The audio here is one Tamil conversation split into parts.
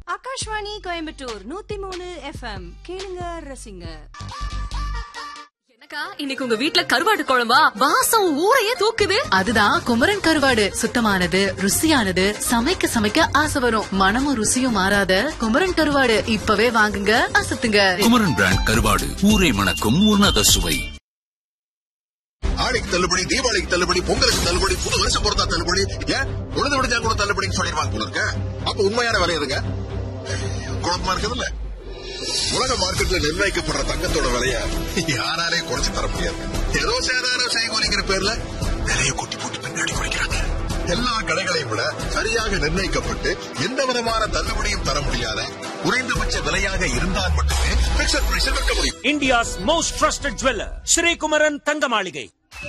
ஆகாஷ்வாணி கோயம்புத்தூர் நூத்தி மூணு எஃப்எம் கேளுங்க ரசிங்க என்னக்கா இன்னைக்கு உங்க வீட்ல கருவாடு குழம்பா வாசம் ஊரையே தூக்குது அதுதான் குமரன் கருவாடு சுத்தமானது ருசியானது சமைக்க சமைக்க ஆசை வரும் மனமும் ருசியும் மாறாத குமரன் கருவாடு இப்பவே வாங்குங்க அசத்துங்க குமரன் பிராண்ட் கருவாடு ஊரை மணக்கும் உன்னத சுவை ஆடிக்கு தள்ளுபடி தீபாவளிக்கு தள்ளுபடி பொங்கலுக்கு தள்ளுபடி புது வருஷம் பொறுத்தா தள்ளுபடி ஏன் உழுது விடுஞ்சா கூட தள்ளுபடின்னு சொல்லிடுவாங்க போல இருக்க அப்ப உண்மையான விலை எதுங்க குழப்பமா இருக்குதுல்ல உலக மார்க்கெட்ல நிர்ணயிக்கப்படுற தங்கத்தோட விலைய யாராலே குறைச்சு தர முடியாது ஏதோ சேதாரம் செய்கோலிங்கிற பேர்ல விலையை கொட்டி போட்டு பின்னாடி குறைக்கிறாங்க எல்லா கடைகளையும் விட சரியாக நிர்ணயிக்கப்பட்டு எந்த விதமான தள்ளுபடியும் தர முடியாத குறைந்தபட்ச விலையாக இருந்தால் மட்டுமே பிக்சர் பிரைஸில் விற்க முடியும் India's most trusted jeweler, Sri Kumaran Tangamalige.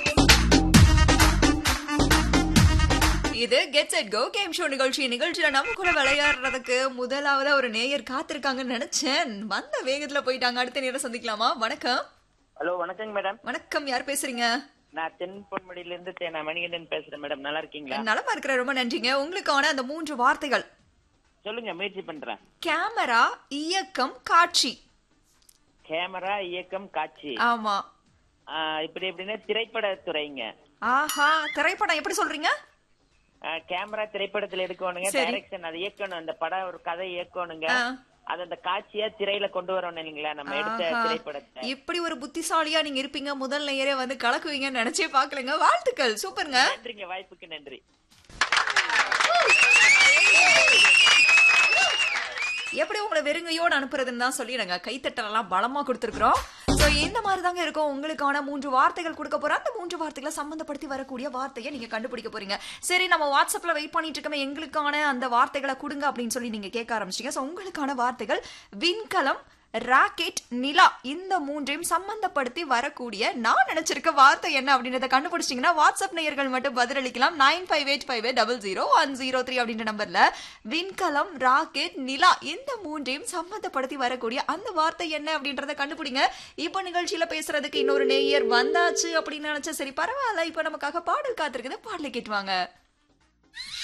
இது get set go game show நிகழ்ச்சி நிகழ்ச்சியில நம்ம கூட விளையாடுறதுக்கு முதலாவதா ஒரு நேயர் காத்திருக்காங்கன்னு நினைச்சேன் வந்த வேகத்துல போயிட்டாங்க அடுத்த நேரம் சந்திக்கலாமா வணக்கம் ஹலோ வணக்கங்க மேடம் வணக்கம் யார் பேசுறீங்க நான் தென்பொன்முடியில இருந்து தே- நான் மணிகண்டன் பேசுறேன் மேடம் நல்லா இருக்கீங்களா நலமா இருக்கிற ரொம்ப நன்றிங்க உங்களுக்கான அந்த மூன்று வார்த்தைகள் சொல்லுங்க முயற்சி பண்றேன் கேமரா இயக்கம் காட்சி கேமரா இயக்கம் காட்சி ஆமா ஆ, இப்படி எப்படின்னா திரைப்பட துறைங்க ஆஹா திரைப்படம் எப்படி சொல்றீங்க ஆ, கேமரா திரைப்படத்துல எடுக்கணுங்க சரி. டைரக்ஷன் அதை இயக்கணும் அந்த படம் ஒரு கதை இயக்கணுங்க ஆ. அது அந்த காட்சியா திரையில கொண்டு வரணும் இல்லைங்களா நம்ம எடுத்த ஆஹா. திரைப்படத்தை இப்படி ஒரு புத்திசாலியா நீங்க இருப்பீங்க முதல் நேயரே வந்து கலக்குவீங்கன்னு நினைச்சே பாக்கலங்க வாழ்த்துக்கள் சூப்பருங்க நன்றிங்க வாய்ப்புக்கு நன்றி எப்படி உங்களை வெறுங்கையோடு அனுப்புறதுன்னு தான் சொல்லி நாங்க கைத்தட்டலாம் பலமா கொடுத்துருக்கோம் சோ இந்த மாதிரி தாங்க இருக்கும் உங்களுக்கான மூன்று வார்த்தைகள் கொடுக்க போறோம் அந்த மூன்று வார்த்தைகளை சம்பந்தப்படுத்தி வரக்கூடிய வார்த்தையை நீங்க கண்டுபிடிக்க போறீங்க சரி நம்ம வாட்ஸ்அப்ல வெயிட் பண்ணிட்டு இருக்கோமே எங்களுக்கான அந்த வார்த்தைகளை கொடுங்க அப்படின்னு சொல்லி நீங்க கேட்க ஆரம்பிச்சிட்டீங்க சோ உங்களுக்கான வார்த்தைகள் விண்கலம் ராக்கெட் நிலா இந்த மூன்றையும் சம்பந்தப்படுத்தி வரக்கூடிய நான் நினைச்சிருக்க வார்த்தை என்ன அப்படின்றத கண்டுபிடிச்சிங்கன்னா வாட்ஸ்அப் நேயர்கள் மட்டும் பதிலளிக்கலாம் nine five eight five double zero one zero three அப்படின்ற நம்பர்ல விண்கலம் ராக்கெட் நிலா இந்த மூன்றையும் சம்பந்தப்படுத்தி வரக்கூடிய அந்த வார்த்தை என்ன அப்படின்றத கண்டுபிடிங்க இப்போ நிகழ்ச்சியில பேசுறதுக்கு இன்னொரு நேயர் வந்தாச்சு அப்படின்னு நினைச்சா சரி பரவாயில்ல இப்போ நமக்காக பாடல் காத்திருக்குது பாடலை கேட்டுவாங்க